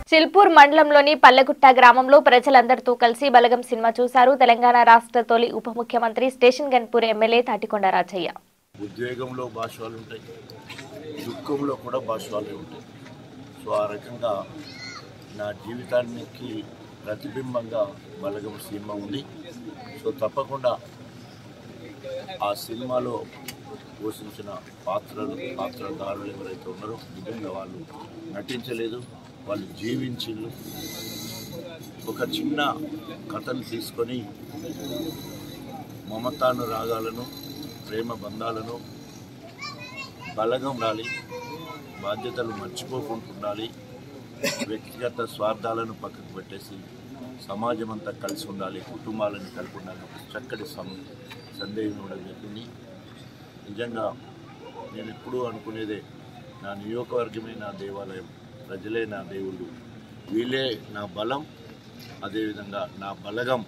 చిల్పూర్ మండలంలోని పల్లెగుట్ట గ్రామంలో ప్రజలందరితో కలిసి బలగం సినిమా చూశారు తెలంగాణ రాష్ట్ర తొలి ఉప ముఖ్యమంత్రి స్టేషన్ గన్పూర్ ఎమ్మెల్యే తాటికొండ రాజయ్య ఉద్వేగంలో భాషలు ఉంటాయి దుఃఖంలో కూడా భాషలు ఉంటాయి సో ఆ రకంగా నా జీవితానికి ప్రతిబింబంగా బలగం సినిమా ఉంది సో తప్పకుండా ఆ సినిమాలో పోషించిన పాత్రలు పాత్రధారులు ఎవరైతే ఉన్నారో నిజంగా వాళ్ళు నటించలేదు వాళ్ళు జీవించిండ్రు ఒక చిన్న కథను తీసుకొని మమతాను రాగాలను ప్రేమ బంధాలను బలగం ఉండాలి బాధ్యతలు మర్చిపోకుండా ఉండాలి వ్యక్తిగత స్వార్థాలను పక్కకు పెట్టేసి సమాజం అంతా కలిసి ఉండాలి కుటుంబాలను కలిపి ఉండాలి ఒక చక్కటి సం సందేహం ఇవ్వడం జరిగింది నిజంగా నేను ఎప్పుడూ అనుకునేదే నా నియోజకవర్గమే నా దేవాలయం ప్రజలే నా దేవుళ్ళు వీళ్ళే నా బలం అదేవిధంగా నా బలగం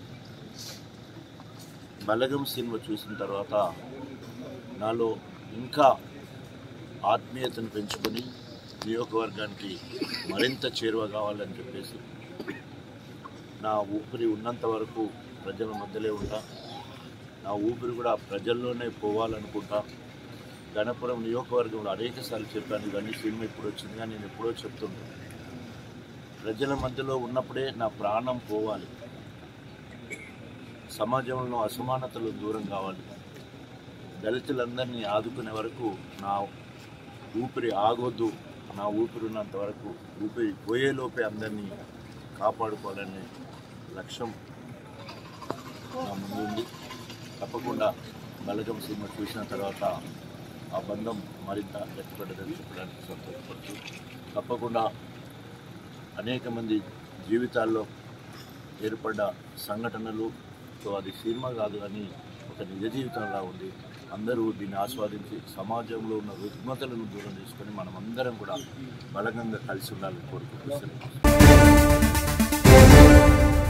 బలగం సినిమా చూసిన తర్వాత నాలో ఇంకా ఆత్మీయతను పెంచుకొని నియోజకవర్గానికి మరింత చేరువ కావాలని చెప్పేసి నా ఊపిరి ఉన్నంత వరకు ప్రజల మధ్యలో ఉంటా నా ఊపిరి కూడా ప్రజల్లోనే పోవాలనుకుంటా గణపురం నియోజకవర్గంలో అనేకసార్లు చెప్పాను ఇవన్నీ సినిమా ఇప్పుడు వచ్చింది కానీ నేను ఎప్పుడో చెప్తుంటాను ప్రజల మధ్యలో ఉన్నప్పుడే నా ప్రాణం పోవాలి సమాజంలో అసమానతలు దూరం కావాలి దళితులందరినీ ఆదుకునే వరకు నా ఊపిరి ఆగొద్దు నా ఊపిరి ఉన్నంత వరకు ఊపిరి పోయేలోపే అందరినీ కాపాడుకోవాలనే లక్ష్యం నా ముందు ఉంది తప్పకుండా బలగం సినిమా చూసిన తర్వాత ఆ బంధం మరింత గట్టిపడ్డదని చెప్పడానికి సంతోషపడుతూ తప్పకుండా అనేక మంది జీవితాల్లో ఏర్పడ్డ సంఘటనలు సో అది సినిమా కాదు అని ఒక నిజ జీవితంలా ఉంది అందరూ దీన్ని ఆస్వాదించి సమాజంలో ఉన్న రుగ్మతలను దూరం చేసుకొని మనం అందరం కూడా బలగంగా కలిసి ఉండాలని కోరుకుంటున్నాను